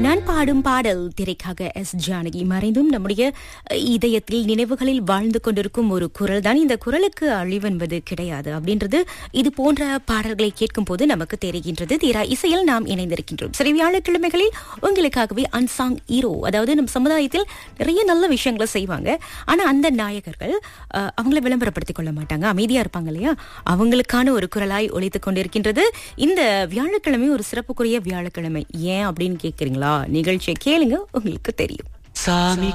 நான் பாடும் பாடல் திரைக்காக எஸ் ஜானகி மறைந்தும் நம்முடைய அஹ், இதயத்தில் நினைவுகளில் வாழ்ந்து கொண்டிருக்கும் ஒரு குரல் தான் இந்த குரலுக்கு அழிவென்பது கிடையாது அப்படின்றது இது போன்ற பாடல்களை கேட்கும் போது நமக்கு தெரிகின்றது தீரா இசையில் நாம் இணைந்திருக்கின்றோம் சரி வியாழக்கிழமைகளில் உங்களுக்காகவே அன்சாங் ஹீரோ அதாவது நம் சமுதாயத்தில் நிறைய நல்ல விஷயங்களை செய்வாங்க ஆனா அந்த நாயகர்கள் அஹ், அவங்கள விளம்பரப்படுத்திக் கொள்ள மாட்டாங்க அமைதியா இருப்பாங்க இல்லையா அவங்களுக்கான ஒரு குரலாய் ஒலித்துக் கொண்டிருக்கின்றது இந்த வியாழக்கிழமை ஒரு சிறப்புக்குரிய வியாழக்கிழமை ஏன் அப்படின்னு கேக்குறீங்களா நிகழ்ச்சியை கேளுங்க உங்களுக்கு தெரியும் சாமி